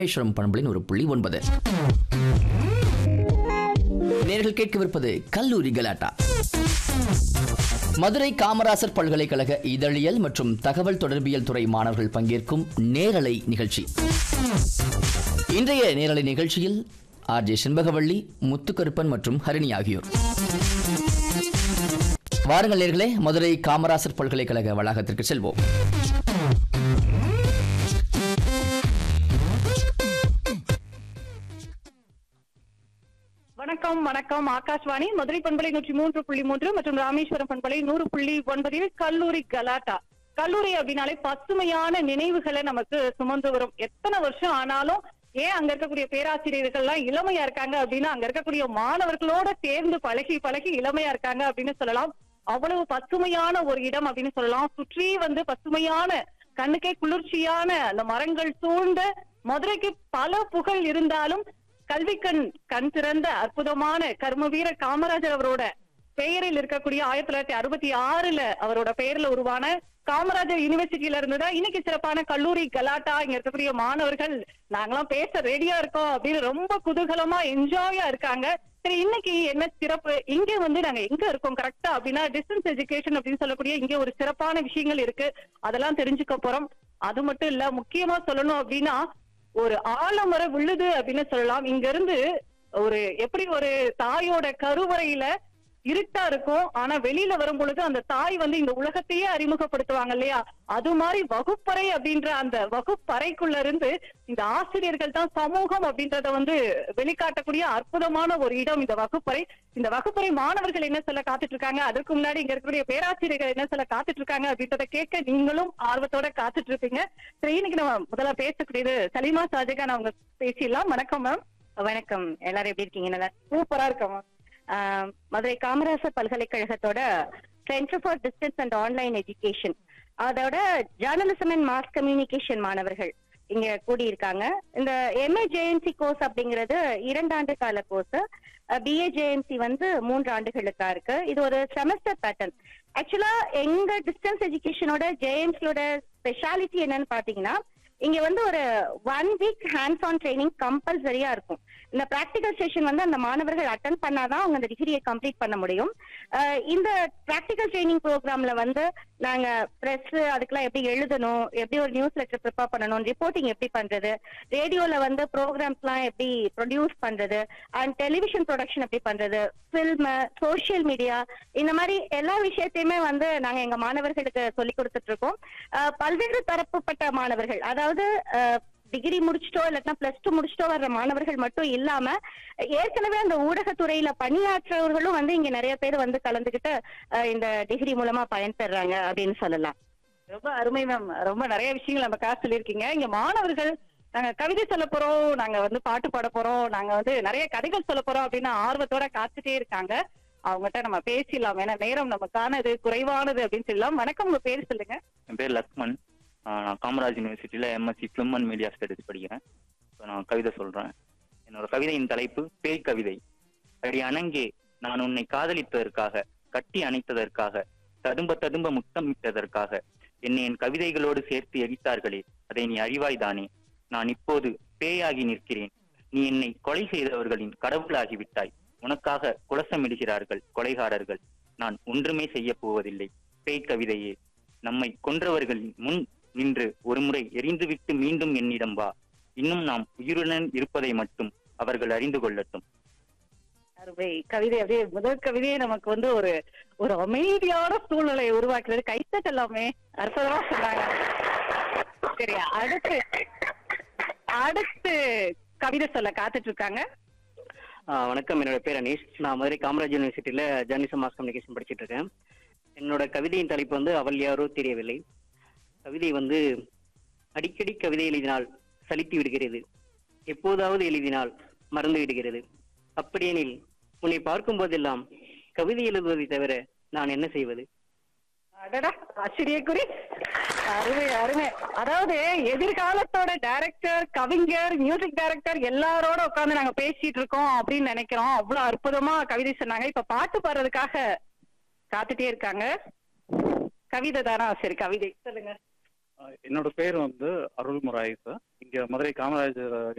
ராமேஸ்வரம் பண்பலின் ஒரு புள்ளி ஒன்பது நேர்கள் கேட்கவிருப்பது கல்லூரி கலாட்டா மதுரை காமராசர் பல்கலைக்கழக இதழியல் மற்றும் தகவல் தொடர்பியல் துறை மாணவர்கள் பங்கேற்கும் நேரலை நிகழ்ச்சி இன்றைய நேரலை நிகழ்ச்சியில் ஆர் ஜே செண்பகவள்ளி முத்துக்கருப்பன் மற்றும் ஹரிணி ஆகியோர் வாருங்கள் நேர்களே மதுரை காமராசர் பல்கலைக்கழக வளாகத்திற்கு செல்வோம் வணக்கம் வணக்கம் ஆகாஷ்வாணி மதுரை பண்பலை நூற்றி மூன்று புள்ளி மூன்று மற்றும் ராமேஸ்வரம் பண்பலை நூறு புள்ளி ஒன்பதில் கல்லூரி கலாட்டா கல்லூரி அப்படின்னாலே பசுமையான நினைவுகளை நமக்கு சுமந்து வரும் எத்தனை வருஷம் ஆனாலும் ஏன் அங்க இருக்கக்கூடிய பேராசிரியர்கள் எல்லாம் இளமையா இருக்காங்க அப்படின்னா அங்க இருக்கக்கூடிய மாணவர்களோட சேர்ந்து பழகி பழகி இளமையா இருக்காங்க அப்படின்னு சொல்லலாம் அவ்வளவு பசுமையான ஒரு இடம் அப்படின்னு சொல்லலாம் சுற்றி வந்து பசுமையான கண்ணுக்கே குளிர்ச்சியான அந்த மரங்கள் சூழ்ந்த மதுரைக்கு பல புகழ் இருந்தாலும் கல்விக்கண் கண் திறந்த அற்புதமான கர்மவீர காமராஜர் அவரோட பெயரில் இருக்கக்கூடிய ஆயிரத்தி தொள்ளாயிரத்தி அறுபத்தி ஆறுல அவரோட பெயர்ல உருவான காமராஜர் யூனிவர்சிட்டியில இருந்துதான் இன்னைக்கு சிறப்பான கல்லூரி கலாட்டா இங்க இருக்கக்கூடிய மாணவர்கள் நாங்களாம் பேச ரெடியா இருக்கோம் அப்படின்னு ரொம்ப குதூகலமா என்ஜாயா இருக்காங்க சரி இன்னைக்கு என்ன சிறப்பு இங்க வந்து நாங்க எங்க இருக்கோம் கரெக்டா அப்படின்னா டிஸ்டன்ஸ் எஜுகேஷன் அப்படின்னு சொல்லக்கூடிய இங்க ஒரு சிறப்பான விஷயங்கள் இருக்கு அதெல்லாம் தெரிஞ்சுக்க போறோம் அது மட்டும் இல்ல முக்கியமா சொல்லணும் அப்படின்னா ஒரு ஆலமரம் விழுது அப்படின்னு சொல்லலாம் இங்க இருந்து ஒரு எப்படி ஒரு தாயோட கருவறையில இருட்டா இருக்கும் ஆனா வெளியில வரும் பொழுது அந்த தாய் வந்து இந்த உலகத்தையே அறிமுகப்படுத்துவாங்க இல்லையா அது மாதிரி வகுப்பறை அப்படின்ற அந்த வகுப்பறைக்குள்ள இருந்து இந்த ஆசிரியர்கள் தான் சமூகம் அப்படின்றத வந்து வெளிக்காட்டக்கூடிய அற்புதமான ஒரு இடம் இந்த வகுப்பறை இந்த வகுப்பறை மாணவர்கள் என்ன சொல்ல காத்துட்டு இருக்காங்க அதுக்கு முன்னாடி இங்க இருக்கக்கூடிய பேராசிரியர்கள் என்ன சொல்ல காத்துட்டு இருக்காங்க அப்படின்றத கேட்க நீங்களும் ஆர்வத்தோட காத்துட்டு இருப்பீங்க சரி இன்னைக்கு நம்ம முதல்ல பேசக்கூடியது சலீமா ஷாஜகான் அவங்க பேசிடலாம் வணக்கம் மேம் வணக்கம் எல்லாரும் எப்படி இருக்கீங்க நல்லா சூப்பரா இருக்கோம் மேம் ஆஹ் மதுரை காமராசர் பல்கலைக்கழகத்தோட centre for distance and online education அதோட ஜேர்னலிசம் அண்ட் மாஸ் கம்யூனிகேஷன் மாணவர்கள் இங்க கூடியிருக்காங்க இந்த எம்ஏ ஜேஎன்சி கோர்ஸ் அப்படிங்கிறது இரண்டாண்டு கால கோர்ஸ் பிஏ ஜேஎன்சி வந்து மூன்று ஆண்டுகளுக்கா இருக்கு இது ஒரு செமஸ்டர் பேட்டர்ன் ஆக்சுவலா எங்க டிஸ்டன்ஸ் எஜுகேஷனோட ஜேஎன்சியோட ஸ்பெஷாலிட்டி என்னன்னு பாத்தீங்கன்னா இங்க வந்து ஒரு one week hands on training கம்பல்சரியா இருக்கும் இந்த ப்ராக்டிகல் செஷன் வந்து அந்த மாணவர்கள் அட்டன் பண்ணாதான் அவங்க அந்த டிகிரியை கம்ப்ளீட் பண்ண முடியும் அஹ் இந்த ப்ராக்டிகல் ட்ரைனிங் ப்ரோக்ராம்ல வந்து நாங்க ப்ரெஸ் அதுக்கெல்லாம் எப்படி எழுதணும் எப்படி ஒரு நியூஸ் லெட்டர் ப்ரிப்பேர் பண்ணணும் ரிப்போர்ட்டிங் எப்படி பண்றது ரேடியோல வந்து ப்ரோக்ராம்ஸ்லாம் எப்படி ப்ரொடியூஸ் பண்றது அண்ட் டெலிவிஷன் ப்ரொடக்ஷன் எப்படி பண்றது ஃபில்ம் சோஷியல் மீடியா இந்த மாதிரி எல்லா விஷயத்தையுமே வந்து நாங்க எங்க மாணவர்களுக்கு சொல்லி கொடுத்துட்டு இருக்கோம் அஹ் பல்வேறு தரப்புப்பட்ட மாணவர்கள் அதாவது டிகிரி முடிச்சிட்டோ இல்லாட்டினா பிளஸ் டூ முடிச்சிட்டோ வர்ற மாணவர்கள் மட்டும் இல்லாம ஏற்கனவே அந்த ஊடகத்துறையில பணியாற்றவர்களும் வந்து இங்க நிறைய பேர் வந்து கலந்துகிட்டு அஹ் இந்த டிகிரி மூலமா பயன்பெறாங்க அப்படின்னு சொல்லலாம் ரொம்ப அருமை மேம் ரொம்ப நிறைய விஷயங்கள் நம்ம காசு சொல்லியிருக்கீங்க இங்க மாணவர்கள் நாங்க கவிதை சொல்ல போறோம் நாங்க வந்து பாட்டு பாட போறோம் நாங்க வந்து நிறைய கதைகள் சொல்ல போறோம் அப்படின்னு ஆர்வத்தோட காத்துட்டே இருக்காங்க அவங்ககிட்ட நம்ம பேசிடலாம் ஏன்னா நேரம் நமக்கானது குறைவானது அப்படின்னு சொல்லலாம் வணக்கம் உங்க பேர் சொல்லுங்க என் பேர் லக்மன் ஆஹ் நான் காமராஜ் யூனிவர்சிட்டியில் M S C film and media studies படிக்கிறேன் இப்போ நான் கவிதை சொல்கிறேன் என்னோட கவிதையின் தலைப்பு பேய் கவிதை அடி அணங்கே நான் உன்னை காதலித்ததற்காக கட்டி அணைத்ததற்காக ததும்ப ததும்ப முத்தமிட்டதற்காக என்னை என் கவிதைகளோடு சேர்த்து எரித்தார்களே அதை நீ அறிவாய்தானே நான் இப்போது பேயாகி நிற்கிறேன் நீ என்னை கொலை செய்தவர்களின் கடவுளாகிவிட்டாய் உனக்காக குலசமிடுகிறார்கள் கொலைகாரர்கள் நான் ஒன்றுமே செய்ய போவதில்லை பேய் கவிதையே நம்மை கொன்றவர்களின் முன் நின்று ஒருமுறை எரிந்துவிட்டு மீண்டும் என்னிடம் வா இன்னும் நாம் உயிருடன் இருப்பதை மட்டும் அவர்கள் அறிந்து கொள்ளட்டும் அருமை கவிதை அப்படியே முதல் கவிதையே நமக்கு வந்து ஒரு ஒரு அமைதியான சூழ்நிலையை உருவாக்குறது கைத்தட்டலாமே அற்புதமா சொன்னாங்க சரி அடுத்து அடுத்து கவிதை சொல்ல காத்துட்டு இருக்காங்க ஆ, வணக்கம் என்னோட பேர் அனீஷ் நான் மதுரை காமராஜ் யூனிவர்சிட்டியில் ஜேர்னலிசம் மாஸ் கம்யூனிகேஷன் படிச்சிட்டு இருக்கேன் என்னோட கவிதையின் தலைப்பு வந்து அவள் யாரோ தெரியவில்லை கவிதை வந்து அடிக்கடி கவிதை எழுதினால் சலித்து விடுகிறது எப்போதாவது எழுதினால் மறந்து விடுகிறது அப்படியெனில் உன்னை பார்க்கும் போதெல்லாம் கவிதை எழுதுவதை தவிர நான் என்ன செய்வது அடடா ஆச்சரியக்குறி அருமை அருமை அதாவது எதிர்காலத்தோட டைரக்டர் கவிஞர் மியூசிக் டைரக்டர் எல்லாரோட உட்கார்ந்து நாங்க பேசிட்டு இருக்கோம் அப்படின்னு நினைக்கிறோம் அவ்வளவு அற்புதமா கவிதை சொன்னாங்க இப்ப பாட்டு பாடுறதுக்காக காத்துட்டே இருக்காங்க கவிதை தானா சரி கவிதை சொல்லுங்க என்னோட பேர் வந்து அருள்முராய் சார் இங்க மதுரை காமராஜர்